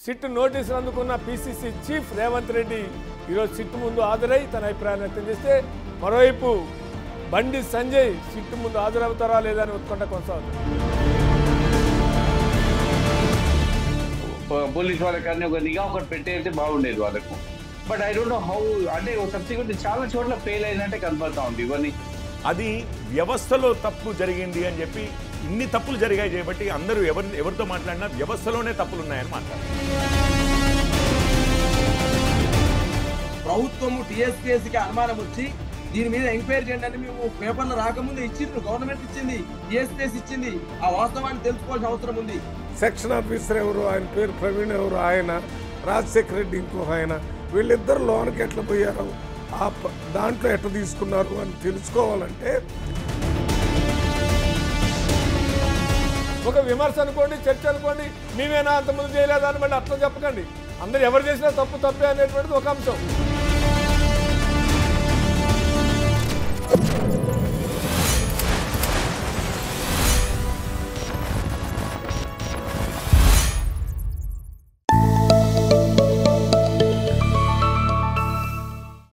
SIT నోటీసులు అందుకున్న PCC chief Revanth Reddy ఈరోజు సిట్ ముందు హాజరై తన అభిప్రాయాన్ని వ్యక్తం చేస్తే మరోవైపు బండి సంజయ్ సిట్ ముందు హాజరవుతారా లేదా అని ఉత్కంఠ కొనసాగుతుంది పో- పోలీస్ వాళ్ళకి అన్ని ఒక నిఘా ఒకటి పెట్టేస్తే బాగుండేది వాళ్ళకు but I don't know how అంటే సబ్సిక్వెంట్ చాలా చోట్ల ఫెయిల్ అయినట్టే కనపడతా ఉంది ఇవన్నీ అది వ్యవస్థలో తప్పు జరిగింది అని చెప్పి ఇన్ని తప్పులు జరిగాయి చేయబట్టి అందరూ ఎవరి ఎవరితో మాట్లాడినా వ్యవస్థలోనే తప్పులు ఉన్నాయని మాట్లాడారు ప్రభుత్వము టీఎస్పీఎస్సీకి అనుమానం వచ్చి దీని మీద ఎంక్వైరీ చేయండి అని మేము పేపర్లు రాకముందు ఇచ్చిండ్రు గవర్నమెంట్ ఇచ్చింది టీఎస్పీఎస్ ఇచ్చింది ఆ వాస్తవాన్ని తెలుసుకోవాల్సిన అవసరం ఉంది సెక్షన్ ఆఫీసర్ ఎవరు ఆయన పేరు ప్రవీణ్ ఎవరు ఆయన రాజశేఖర రెడ్డి ఇంకో ఆయన వీళ్ళిద్దరు లోనికి ఎట్లా పోయారు ఆ ప- దాంట్లో ఎట్లా తీసుకున్నారు అని తెలుసుకోవాలంటే ఒక విమర్శ అనుకోండి చర్చ అనుకోండి మేమేనా అంతకుముందు చేయలేదా అని మళ్ళీ అర్థం చెప్పకండి అందరు ఎవరు చేసినా తప్పు తప్పే అనేటువంటిది ఒక అంశం